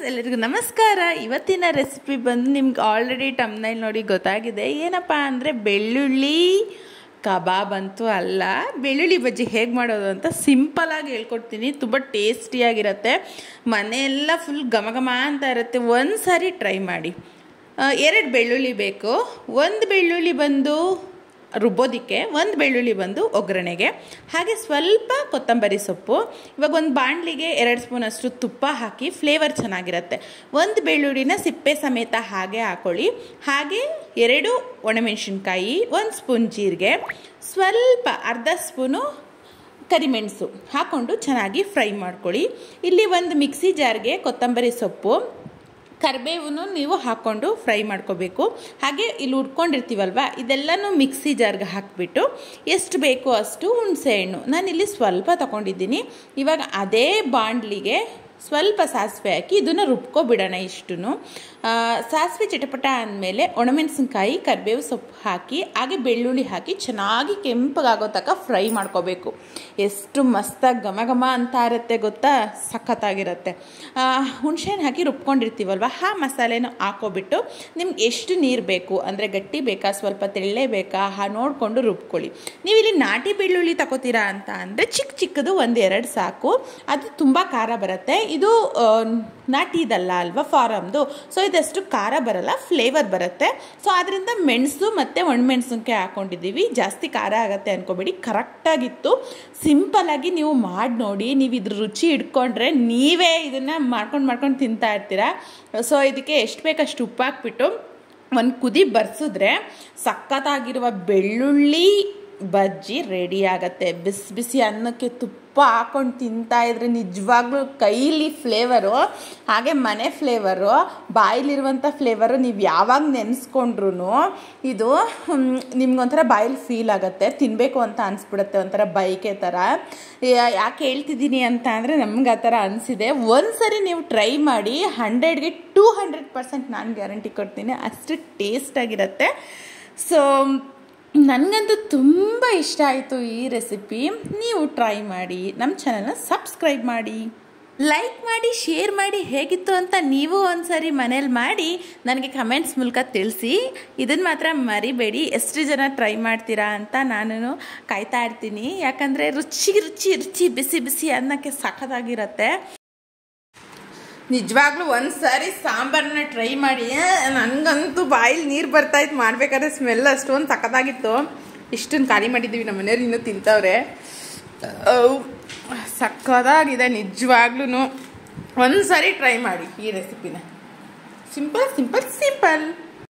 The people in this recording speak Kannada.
ಎಲ್ಲರಿಗೂ ನಮಸ್ಕಾರ ಇವತ್ತಿನ ರೆಸಿಪಿ ಬಂದು ನಿಮ್ಗೆ ಆಲ್ರೆಡಿ ಟಮ್ನೈಲ್ ನೋಡಿ ಗೊತ್ತಾಗಿದೆ ಏನಪ್ಪ ಅಂದರೆ ಬೆಳ್ಳುಳ್ಳಿ ಕಬಾಬ್ ಅಂತೂ ಅಲ್ಲ ಬೆಳ್ಳುಳ್ಳಿ ಬಜ್ಜಿ ಹೇಗೆ ಮಾಡೋದು ಅಂತ ಸಿಂಪಲಾಗಿ ಹೇಳ್ಕೊಡ್ತೀನಿ ತುಂಬ ಟೇಸ್ಟಿಯಾಗಿರುತ್ತೆ ಮನೆಯೆಲ್ಲ ಫುಲ್ ಘಮ ಘಮ ಅಂತ ಇರುತ್ತೆ ಒಂದು ಸಾರಿ ಟ್ರೈ ಮಾಡಿ ಎರಡು ಬೆಳ್ಳುಳ್ಳಿ ಬೇಕು ಒಂದು ಬೆಳ್ಳುಳ್ಳಿ ಬಂದು ರುಬ್ಬೋದಕ್ಕೆ ಒಂದು ಬೆಳ್ಳುಳ್ಳಿ ಬಂದು ಒಗ್ಗರಣೆಗೆ ಹಾಗೆ ಸ್ವಲ್ಪ ಕೊತ್ತಂಬರಿ ಸೊಪ್ಪು ಇವಾಗ ಒಂದು ಬಾಣಲಿಗೆ ಎರಡು ಸ್ಪೂನ್ ಅಷ್ಟು ತುಪ್ಪ ಹಾಕಿ ಫ್ಲೇವರ್ ಚೆನ್ನಾಗಿರುತ್ತೆ ಒಂದು ಬೆಳ್ಳುಳ್ಳಿನ ಸಿಪ್ಪೆ ಸಮೇತ ಹಾಗೆ ಹಾಕೊಳ್ಳಿ ಹಾಗೆ ಎರಡು ಒಣಮೆಣಸಿನ್ಕಾಯಿ ಒಂದು ಸ್ಪೂನ್ ಜೀರಿಗೆ ಸ್ವಲ್ಪ ಅರ್ಧ ಸ್ಪೂನು ಕರಿಮೆಣಸು ಹಾಕ್ಕೊಂಡು ಚೆನ್ನಾಗಿ ಫ್ರೈ ಮಾಡ್ಕೊಳ್ಳಿ ಇಲ್ಲಿ ಒಂದು ಮಿಕ್ಸಿ ಜಾರ್ಗೆ ಕೊತ್ತಂಬರಿ ಸೊಪ್ಪು ಕರಿಬೇವನ್ನು ನೀವು ಹಾಕ್ಕೊಂಡು ಫ್ರೈ ಮಾಡ್ಕೋಬೇಕು ಹಾಗೆ ಇಲ್ಲಿ ಉಟ್ಕೊಂಡಿರ್ತೀವಲ್ವ ಇದೆಲ್ಲನೂ ಮಿಕ್ಸಿ ಜಾರ್ಗೆ ಹಾಕಿಬಿಟ್ಟು ಎಷ್ಟು ಬೇಕೋ ಅಷ್ಟು ಹುಣಸೆಹಣ್ಣು ನಾನಿಲ್ಲಿ ಸ್ವಲ್ಪ ತಗೊಂಡಿದ್ದೀನಿ ಇವಾಗ ಅದೇ ಬಾಣಲಿಗೆ ಸ್ವಲ್ಪ ಸಾಸಿವೆ ಹಾಕಿ ಇದನ್ನು ರುಬ್ಕೊಬಿಡೋಣ ಇಷ್ಟು ಸಾಸಿವೆ ಚಿಟಪಟ ಅಂದಮೇಲೆ ಒಣಮೆಣಸಿನ್ಕಾಯಿ ಕರಿಬೇವು ಸೊಪ್ಪು ಹಾಕಿ ಹಾಗೆ ಬೆಳ್ಳುಳ್ಳಿ ಹಾಕಿ ಚೆನ್ನಾಗಿ ಕೆಂಪಗಾಗೋ ತನಕ ಫ್ರೈ ಮಾಡ್ಕೋಬೇಕು ಎಷ್ಟು ಮಸ್ತಾಗಿ ಘಮ ಘಮ ಅಂತ ಇರುತ್ತೆ ಗೊತ್ತಾ ಸಖತ್ತಾಗಿರುತ್ತೆ ಹುಣಸೆಹಣ್ಣು ಹಾಕಿ ರುಬ್ಕೊಂಡಿರ್ತೀವಲ್ವ ಆ ಮಸಾಲೆನೂ ಹಾಕೋಬಿಟ್ಟು ನಿಮ್ಗೆ ಎಷ್ಟು ನೀರು ಬೇಕು ಅಂದರೆ ಗಟ್ಟಿ ಬೇಕಾ ಸ್ವಲ್ಪ ತೆಳ್ಳೆ ಬೇಕಾ ಹಾ ನೋಡಿಕೊಂಡು ರುಬ್ಕೊಳ್ಳಿ ನೀವು ಇಲ್ಲಿ ನಾಟಿ ಬೆಳ್ಳುಳ್ಳಿ ತಗೋತೀರಾ ಅಂತ ಅಂದರೆ ಚಿಕ್ಕ ಚಿಕ್ಕದು ಒಂದು ಎರಡು ಸಾಕು ಅದು ತುಂಬ ಖಾರ ಬರುತ್ತೆ ಇದು ನಾಟಿದಲ್ಲ ಅಲ್ವಾ ಫಾರಮ್ದು ಸೊ ಇದಷ್ಟು ಖಾರ ಬರಲ್ಲ ಫ್ಲೇವರ್ ಬರುತ್ತೆ ಸೊ ಅದರಿಂದ ಮೆಣಸು ಮತ್ತು ಒಣಮೆಣಸಿನ್ಕಾಯಿ ಹಾಕೊಂಡಿದ್ದೀವಿ ಜಾಸ್ತಿ ಖಾರ ಆಗುತ್ತೆ ಅನ್ಕೋಬೇಡಿ ಕರೆಕ್ಟಾಗಿತ್ತು ಸಿಂಪಲಾಗಿ ನೀವು ಮಾಡಿ ನೋಡಿ ನೀವು ಇದ್ರ ರುಚಿ ಇಟ್ಕೊಂಡ್ರೆ ನೀವೇ ಇದನ್ನು ಮಾಡ್ಕೊಂಡು ಮಾಡ್ಕೊಂಡು ತಿಂತಾ ಇರ್ತೀರಾ ಸೊ ಇದಕ್ಕೆ ಎಷ್ಟು ಬೇಕಷ್ಟು ಉಪ್ಪು ಹಾಕ್ಬಿಟ್ಟು ಒಂದು ಕುದಿ ಬರ್ಸಿದ್ರೆ ಸಖತ್ತಾಗಿರುವ ಬೆಳ್ಳುಳ್ಳಿ ಬಜ್ಜಿ ರೆಡಿ ಆಗುತ್ತೆ ಬಿಸಿ ಬಿಸಿ ಅನ್ನಕ್ಕೆ ತುಪ್ಪ ಹಾಕೊಂಡು ತಿಂತಾ ಇದ್ರೆ ನಿಜವಾಗ್ಲೂ ಕೈಲಿ ಫ್ಲೇವರು ಹಾಗೆ ಮನೆ ಫ್ಲೇವರು ಬಾಯಲ್ಲಿರುವಂಥ ಫ್ಲೇವರು ನೀವು ಯಾವಾಗ ನೆನೆಸ್ಕೊಂಡ್ರು ಇದು ನಿಮ್ಗೊಂಥರ ಬಾಯಲ್ಲಿ ಫೀಲ್ ಆಗುತ್ತೆ ತಿನ್ನಬೇಕು ಅಂತ ಅನಿಸ್ಬಿಡುತ್ತೆ ಒಂಥರ ಬೈಕೆ ಥರ ಯಾಕೆ ಹೇಳ್ತಿದ್ದೀನಿ ಅಂತ ಅಂದರೆ ನಮ್ಗೆ ಆ ಥರ ಅನಿಸಿದೆ ಒಂದು ಸರಿ ನೀವು ಟ್ರೈ ಮಾಡಿ ಹಂಡ್ರೆಡ್ಗೆ ಟೂ ಹಂಡ್ರೆಡ್ ಪರ್ಸೆಂಟ್ ನಾನು ಗ್ಯಾರಂಟಿ ಕೊಡ್ತೀನಿ ಅಷ್ಟು ಟೇಸ್ಟಾಗಿರುತ್ತೆ ಸೊ ನನಗಂತೂ ತುಂಬ ಇಷ್ಟ ಆಯಿತು ಈ ರೆಸಿಪಿ ನೀವು ಟ್ರೈ ಮಾಡಿ ನಮ್ಮ ಚಾನಲ್ನ ಸಬ್ಸ್ಕ್ರೈಬ್ ಮಾಡಿ ಲೈಕ್ ಮಾಡಿ ಶೇರ್ ಮಾಡಿ ಹೇಗಿತ್ತು ಅಂತ ನೀವು ಒಂದ್ಸರಿ ಮನೇಲಿ ಮಾಡಿ ನನಗೆ ಕಮೆಂಟ್ಸ್ ಮೂಲಕ ತಿಳಿಸಿ ಇದನ್ನು ಮಾತ್ರ ಮರಿಬೇಡಿ ಎಷ್ಟು ಜನ ಟ್ರೈ ಮಾಡ್ತೀರಾ ಅಂತ ನಾನು ಕಾಯ್ತಾ ಇರ್ತೀನಿ ಯಾಕಂದರೆ ರುಚಿ ರುಚಿ ರುಚಿ ಬಿಸಿ ಬಿಸಿ ಅನ್ನಕ್ಕೆ ಸಖತ್ತಾಗಿರುತ್ತೆ ನಿಜವಾಗ್ಲೂ ಒಂದು ಸಾರಿ ಸಾಂಬಾರನ್ನ ಟ್ರೈ ಮಾಡಿ ನನಗಂತೂ ಬಾಯಲ್ಲಿ ನೀರು ಬರ್ತಾಯಿತ್ತು ಮಾಡಬೇಕಾದ್ರೆ ಸ್ಮೆಲ್ ಅಷ್ಟೊಂದು ಸಖತ್ತಾಗಿತ್ತು ಇಷ್ಟೊಂದು ಖಾಲಿ ಮಾಡಿದ್ದೀವಿ ನಮ್ಮ ಮನೆಯವ್ರು ಇನ್ನೂ ತಿಂತವ್ರೆ ಸಖತ್ತಾಗಿದೆ ನಿಜವಾಗ್ಲೂ ಒಂದು ಸಾರಿ ಟ್ರೈ ಮಾಡಿ ಈ ರೆಸಿಪಿನ ಸಿಂಪಲ್ ಸಿಂಪಲ್ ಸಿಂಪಲ್